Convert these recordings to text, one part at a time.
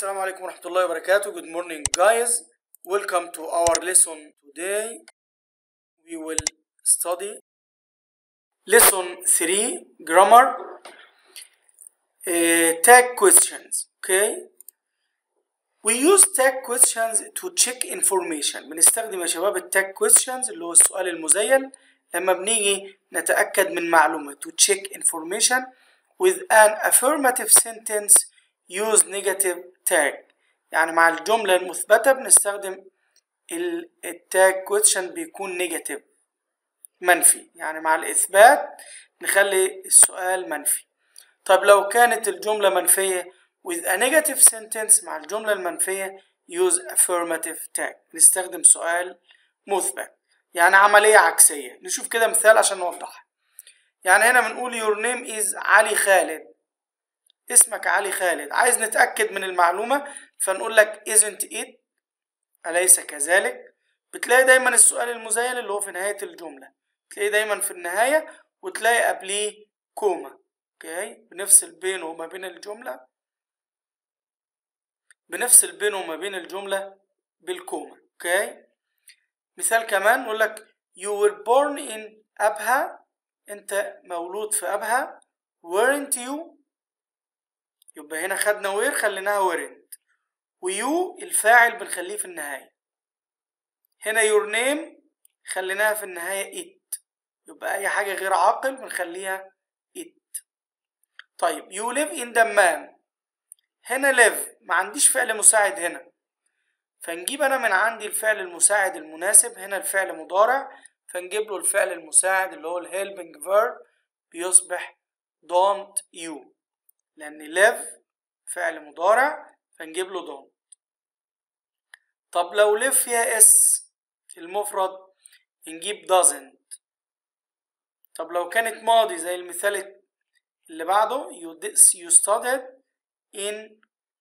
السلام عليكم ورحمة الله وبركاته Good morning guys Welcome to our lesson today We will study Lesson 3 Grammar uh, Tag questions Okay We use tag questions to check information بنستخدم يا شباب التاج questions اللي هو السؤال المزيل لما بنيجي نتأكد من معلومة to check information with an affirmative sentence use negative tag يعني مع الجملة المثبتة بنستخدم التاج question بيكون negative منفي يعني مع الإثبات نخلي السؤال منفي طب لو كانت الجملة منفية with a negative sentence مع الجملة المنفية use affirmative tag نستخدم سؤال مثبت يعني عملية عكسية نشوف كده مثال عشان نوضحها يعني هنا بنقول your name is علي خالد اسمك علي خالد عايز نتأكد من المعلومة فنقول لك isn't it أليس كذلك بتلاقي دايما السؤال المزيل اللي هو في نهاية الجملة تلاقيه دايما في النهاية وتلاقي قبليه كوما اوكي بنفصل بينه وما بين الجملة بنفصل بينه وما بين الجملة بالكوما اوكي مثال كمان نقول لك you were born in أبها أنت مولود في أبها weren't you يبقى هنا خدنا وير خليناها weren't ويو الفاعل بنخليه في النهاية هنا your name خليناها في النهاية it يبقى أي حاجة غير عاقل بنخليها it طيب you live in دمام هنا live ما عنديش فعل مساعد هنا فنجيب أنا من عندي الفعل المساعد المناسب هنا الفعل مضارع فنجيب له الفعل المساعد اللي هو الهيلبنج verb بيصبح don't you لأن live فعل مضارع فنجيب له don't طب لو live فيها اس المفرد نجيب doesn't طب لو كانت ماضي زي المثال اللي بعده you, you studied in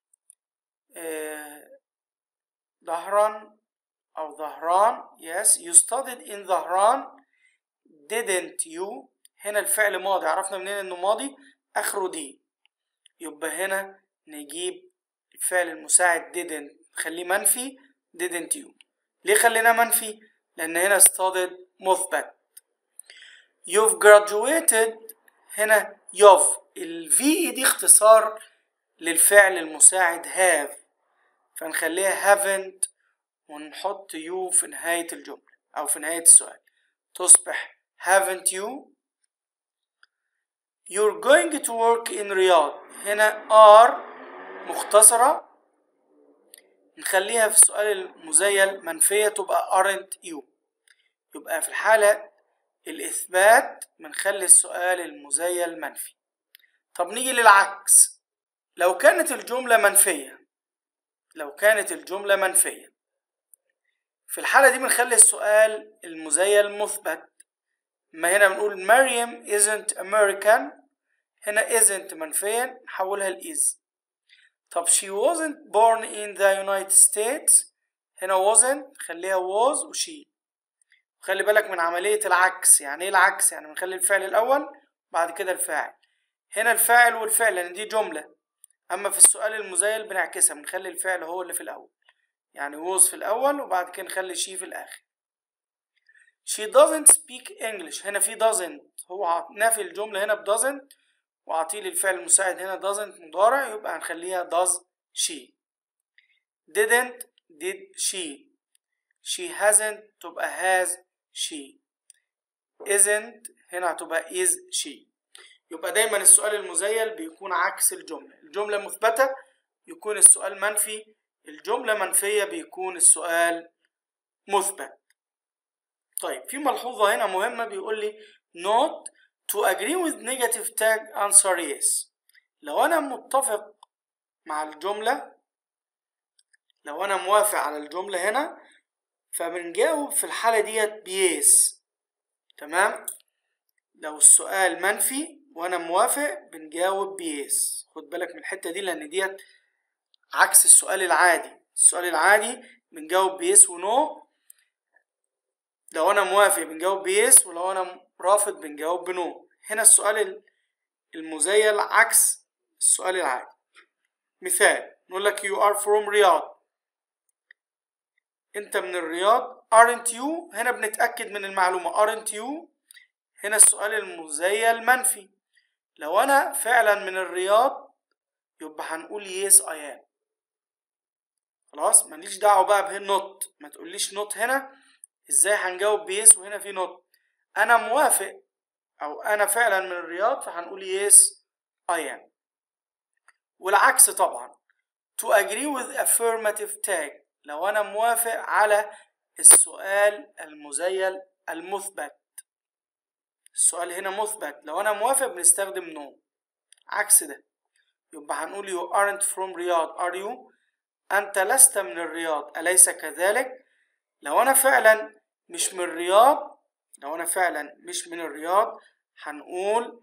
ظهران أو ظهران yes you studied in ظهران didn't you هنا الفعل ماضي عرفنا منين انه ماضي اخره دي يبقى هنا نجيب الفعل المساعد didn't نخليه منفي didn't you ليه خليناه منفي لان هنا studied مثبت you've graduated هنا you've ال V دي اختصار للفعل المساعد have فنخليها haven't ونحط you في نهاية الجملة أو في نهاية السؤال تصبح haven't you you're going to work in رياض هنا are مختصرة نخليها في السؤال المزيل منفية تبقى aren't you يبقى في الحالة الإثبات بنخلي السؤال المزيل منفي طب نيجي للعكس لو كانت الجملة منفية لو كانت الجملة منفية في الحالة دي بنخلي السؤال المزيل مثبت ما هنا بنقول مريم isn't American هنا isn't منفيا نحولها ل is طب she wasn't born in the United States هنا wasn't خليها was و she خلي بالك من عملية العكس يعني ايه العكس يعني بنخلي الفعل الأول بعد كده الفاعل هنا الفاعل والفعل لأن دي جملة أما في السؤال المزيل بنعكسها بنخلي الفعل هو اللي في الأول يعني was في الأول وبعد كده نخلي she في الآخر she doesn't speak English هنا في doesn't هو نافي الجملة هنا ب doesn't وأعطيه الفعل المساعد هنا doesn't مضارع يبقى هنخليها does she didn't did she she hasn't تبقى has she isn't هنا هتبقى is she يبقى دايما السؤال المزيل بيكون عكس الجملة الجملة مثبتة يكون السؤال منفي الجملة منفية بيكون السؤال مثبت طيب في ملحوظة هنا مهمة بيقول لي not to agree with negative tag answer yes لو أنا متفق مع الجملة لو أنا موافق على الجملة هنا فبنجاوب في الحالة ديت بيس تمام لو السؤال منفي وأنا موافق بنجاوب بيس خد بالك من الحتة دي لأن ديت عكس السؤال العادي السؤال العادي بنجاوب بيس ونو لو انا موافق بنجاوب بيس ولو انا رافض بنجاوب بنو هنا السؤال المزيل عكس السؤال العادي مثال نقول لك you are from رياض انت من الرياض aren't you هنا بنتأكد من المعلومة aren't you هنا السؤال المزيل منفي لو انا فعلا من الرياض يبقى هنقول yes I am خلاص ماليش دعوة بقى به نوت ما تقوليش نوت هنا ازاي هنجاوب بيس وهنا في نوت انا موافق او انا فعلا من الرياض فهنقول yes I am والعكس طبعا to agree with affirmative tag لو انا موافق على السؤال المزيل المثبت السؤال هنا مثبت لو انا موافق بنستخدم no عكس ده يبقى هنقول you aren't from رياض are you أنت لست من الرياض أليس كذلك؟ لو أنا فعلا مش من الرياض لو أنا فعلا مش من الرياض هنقول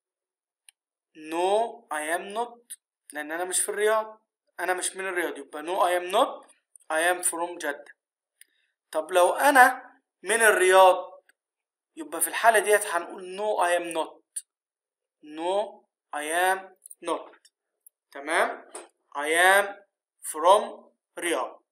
no I am not لأن أنا مش في الرياض أنا مش من الرياض يبقى no I am not I am from جدة طب لو أنا من الرياض يبقى في الحالة ديت هنقول no I am not no I am not تمام I am from رياض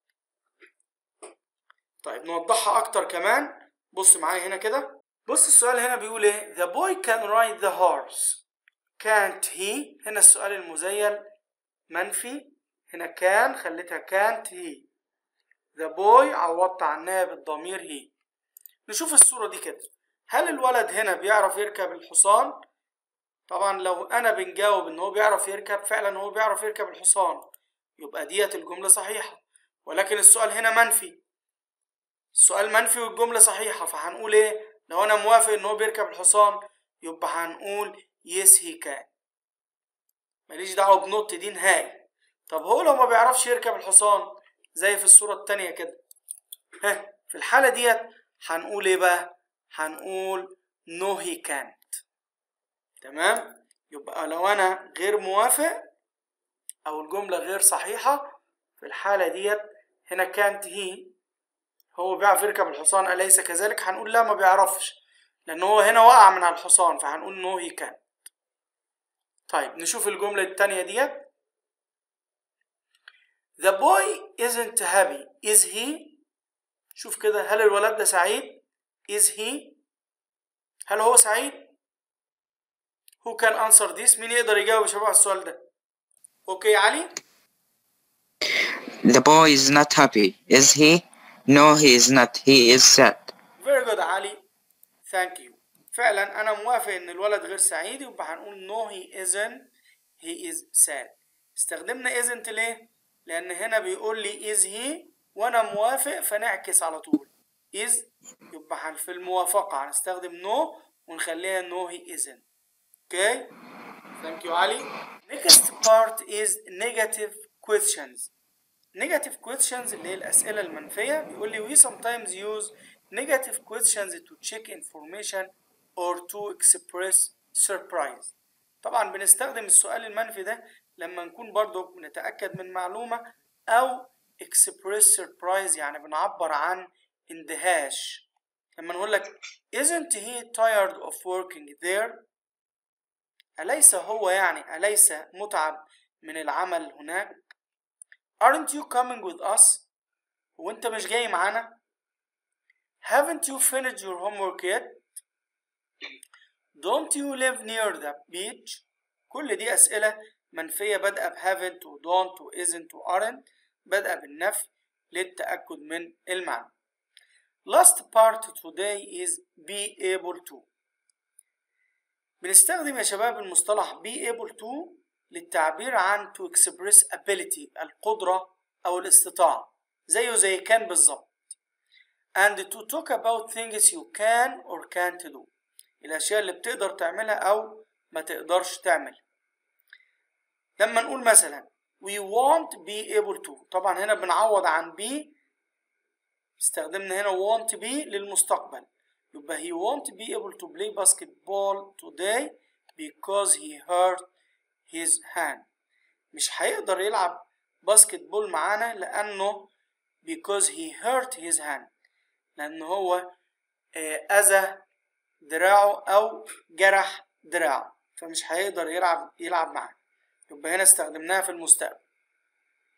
طيب نوضحها اكتر كمان بص معايا هنا كده بص السؤال هنا بيقول ايه the boy can ride the horse can't he هنا السؤال المزيل منفي هنا can خليتها can't he the boy عوضت عنها بالضمير he نشوف الصورة دي كده هل الولد هنا بيعرف يركب الحصان طبعا لو انا بنجاوب ان هو بيعرف يركب فعلا هو بيعرف يركب الحصان يبقى ديت الجملة صحيحة ولكن السؤال هنا منفي السؤال منفي والجملة صحيحة فهنقول ايه لو انا موافق ان هو بيركب الحصان يبقى هنقول yes he can ماليش دعوة بنط دي نهائي طب هو لو ما بيعرفش يركب الحصان زي في الصورة التانية كده ها في الحالة ديت هنقول ايه بقى هنقول no he can't تمام يبقى لو انا غير موافق او الجملة غير صحيحة في الحالة ديت هنا كانت هي هو بيعرف يركب الحصان أليس كذلك هنقول لا ما بيعرفش لأن هو هنا وقع من على الحصان فهنقول نو هي كان طيب نشوف الجملة التانية ديت The boy isn't happy is he شوف كده هل الولد ده سعيد is he هل هو سعيد who can answer this مين يقدر يجاوب يا شباب على السؤال ده اوكي علي The boy is not happy, is he? No, he is not. He is sad. Very good علي Thank you فعلا أنا موافق إن الولد غير سعيد يبقى هنقول no he isn't he is sad استخدمنا isn't ليه؟ لأن هنا بيقول لي is he وأنا موافق فنعكس على طول is يبقى في الموافقة هنستخدم no ونخليها no he isn't Okay Thank you علي Next part is negative questions negative questions اللي هي الأسئلة المنفية بيقول لي we sometimes use negative questions to check information or to express surprise طبعا بنستخدم السؤال المنفي ده لما نكون برضو بنتأكد من معلومة أو express surprise يعني بنعبر عن اندهاش لما نقول لك isn't he tired of working there أليس هو يعني أليس متعب من العمل هناك aren't you coming with us هو أنت مش جاي معانا haven't you finished your homework yet don't you live near the beach كل دي أسئلة منفية بادئة ب haven't و don't و isn't و aren't بادئة بالنفي للتأكد من المعنى last part today is be able to بنستخدم يا شباب المصطلح be able to للتعبير عن to express ability القدرة أو الاستطاعة زيه زي كان بالظبط and to talk about things you can or can't do الأشياء اللي بتقدر تعملها أو ما تقدرش تعمل لما نقول مثلا we won't be able to طبعا هنا بنعوض عن be استخدمنا هنا won't be للمستقبل يبقى he won't be able to play basketball today because he hurt his hand مش هيقدر يلعب باسكت بول معانا لأنه because he hurt his hand لأن هو أذى دراعه أو جرح دراعه فمش هيقدر يلعب يلعب معانا يبقى هنا استخدمناها في المستقبل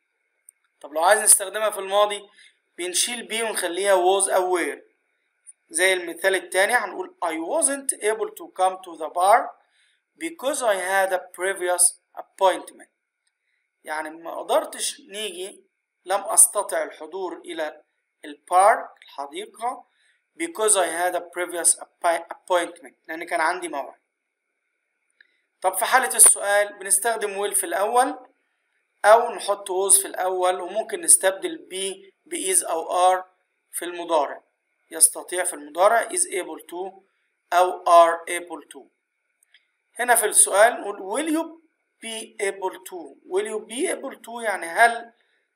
طب لو عايز نستخدمها في الماضي بنشيل بي ونخليها was أو were زي المثال التاني هنقول I wasn't able to come to the bar because I had a previous appointment يعني ما قدرتش نيجي لم أستطع الحضور إلى البارك الحديقة because I had a previous appointment لأن كان عندي موعد طب في حالة السؤال بنستخدم will في الأول أو نحط was في الأول وممكن نستبدل be بإز أو are في المضارع يستطيع في المضارع is able to أو are able to هنا في السؤال نقول will you be able to will you be able to يعني هل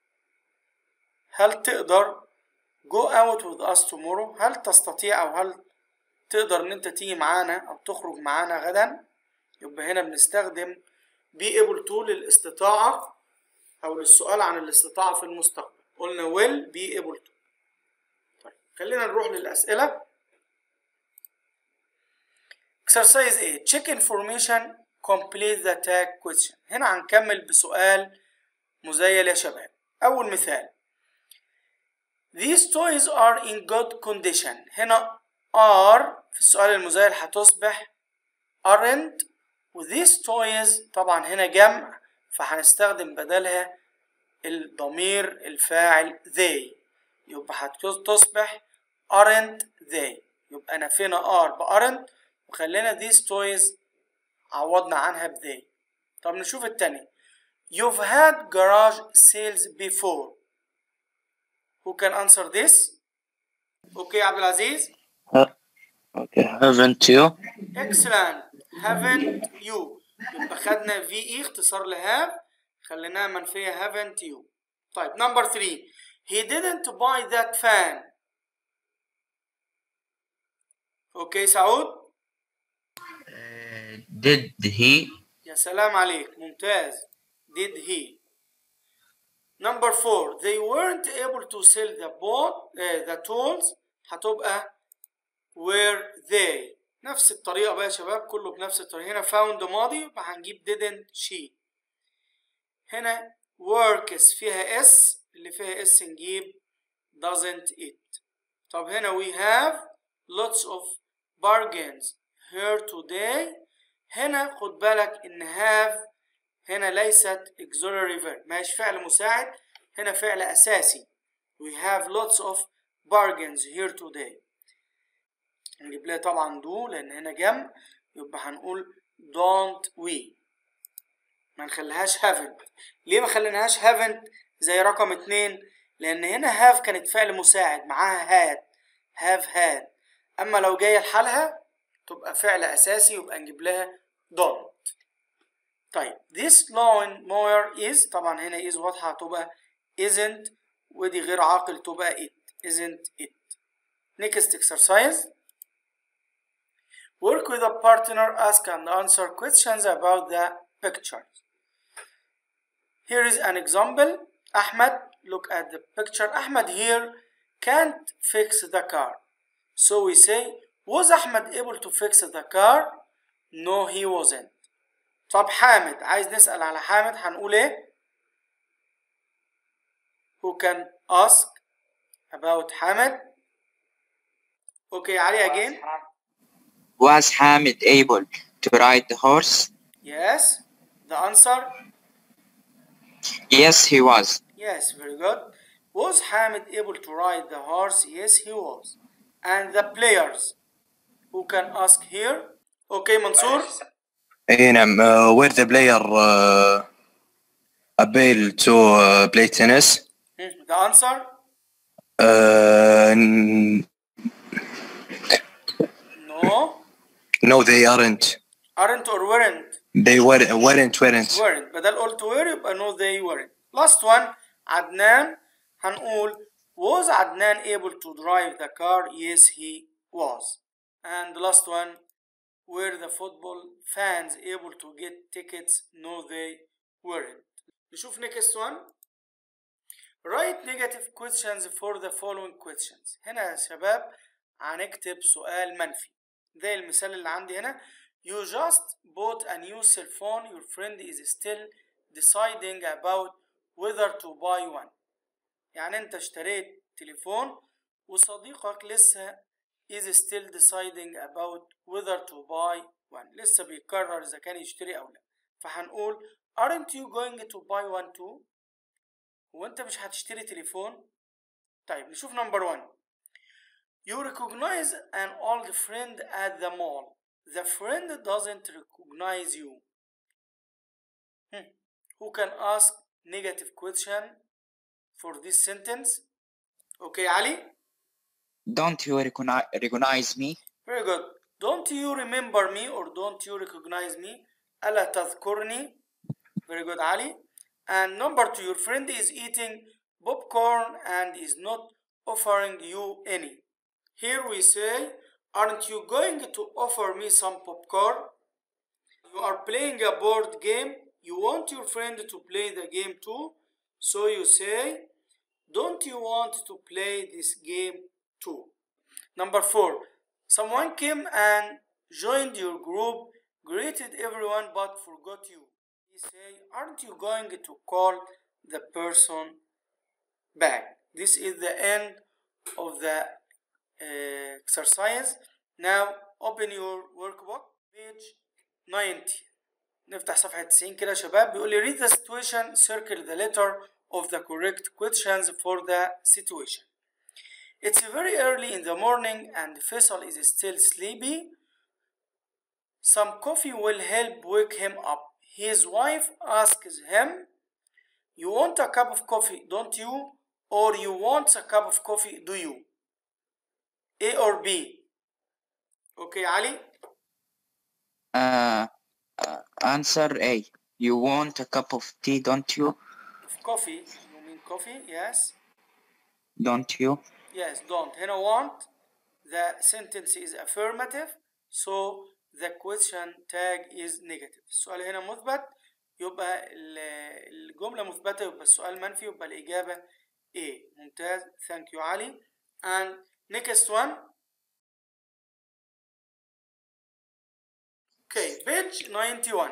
هل تقدر go out with us tomorrow هل تستطيع أو هل تقدر إن أنت تيجي معانا أو تخرج معانا غدا يبقى هنا بنستخدم be able to للاستطاعة أو للسؤال عن الاستطاعة في المستقبل قلنا will be able to طيب خلينا نروح للأسئلة exercise A check information complete the tag question هنا هنكمل بسؤال مزيل يا شباب أول مثال These toys are in good condition هنا are في السؤال المزيل هتصبح aren't و these toys طبعا هنا جمع فهنستخدم بدلها الضمير الفاعل they يبقى هتصبح aren't they يبقى نفينا are ب aren't وخلينا these toys عوضنا عنها ب they طب نشوف التاني You've had garage sales before Who can answer this? Okay, عبد العزيز. Okay, haven't you? Excellent. Haven't you. يبقى خدنا في اي اختصار لهاف خليناها منفية haven't you. طيب number three. He didn't buy that fan. Okay سعود. Uh, did he? يا سلام عليك ممتاز. Did he. Number four, they weren't able to sell the boat, uh, the tools هتبقى were they نفس الطريقة بقى يا شباب كله بنفس الطريقة هنا found ماضي يبقى هنجيب didn't she هنا works فيها s اللي فيها s نجيب doesn't it طب هنا we have lots of bargains here today هنا خد بالك ان have هنا ليست auxiliary verb ماهيش فعل مساعد هنا فعل أساسي we have lots of bargains here today نجيب لها طبعا do لأن هنا جمع يبقى هنقول don't we ما نخليهاش haven't ليه ما خليناهاش haven't زي رقم اتنين لأن هنا have كانت فعل مساعد معاها had have had أما لو جاية لحالها تبقى فعل أساسي يبقى نجيب لها don't طيب this lawn mower is طبعا هنا is واضحة هتبقى isn't ودي غير عاقل تبقى it isn't it next exercise work with a partner ask and answer questions about the pictures here is an example Ahmed look at the picture Ahmed here can't fix the car so we say was Ahmed able to fix the car no he wasn't طب حامد عايز نسأل على حامد هنقول ايه who can ask about حامد okay علي again Was Hamid able to ride the horse? yes the answer Yes, he was. yes very good was Hamid able to ride the horse yes he was and the players who can ask here okay منصور اي نعم uh, were the player uh, able to uh, play tennis Hmm, the answer uh, n- no no they aren't aren't or weren't they were weren't weren't weren't بدل قلت were يبقى no they weren't last one عدنان هنقول was عدنان able to drive the car yes he was and the last one were the football fans able to get tickets no they weren't نشوف next one write negative questions for the following questions هنا يا شباب هنكتب سؤال منفي زي المثال اللي عندي هنا You just bought a new cell phone. Your friend is still deciding about whether to buy one. يعني انت اشتريت تليفون وصديقك لسه is still deciding about whether to buy one لسه بيقرر اذا كان يشتري او لا فهنقول aren't you going to buy one too هو انت مش هتشتري تليفون طيب نشوف نمبر 1 You recognize an old friend at the mall. The friend doesn't recognize you. Hmm. Who can ask negative question for this sentence? Okay, Ali? Don't you recogni- recognize me? Very good. Don't you remember me or don't you recognize me? ألا تذكرني? Very good, Ali. And number two, your friend is eating popcorn and is not offering you any. Here we say, aren't you going to offer me some popcorn? You are playing a board game. You want your friend to play the game too. So you say, don't you want to play this game too? Number four, someone came and joined your group, greeted everyone but forgot you. He say, aren't you going to call the person back? This is the end of the uh, exercise. Now open your workbook, page 90. نفتح صفحة 90 كده يا شباب بيقول لي read the situation, circle the letter of the correct questions for the situation. It's very early in the morning and Faisal is still sleepy. Some coffee will help wake him up. His wife asks him, You want a cup of coffee, don't you? Or you want a cup of coffee, do you? A or B? Okay, Ali? Uh, uh, answer A. You want a cup of tea, don't you? Of coffee. You mean coffee? Yes. Don't you? Yes, don't. هنا want. The sentence is affirmative. So the question tag is negative. السؤال هنا مثبت يبقى ال- الجملة مثبتة يبقى السؤال منفي يبقى الإجابة A. ممتاز. Thank you علي. And next one. Okay, page 91.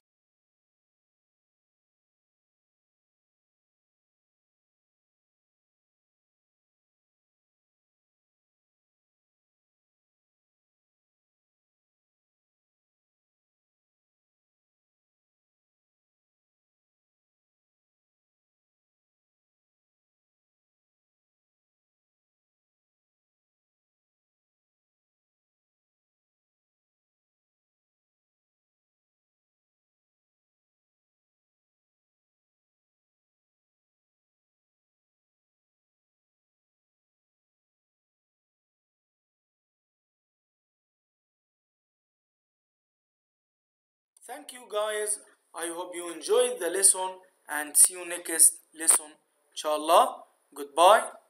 Thank you guys. I hope you enjoyed the lesson and see you next lesson. Inshallah. Goodbye.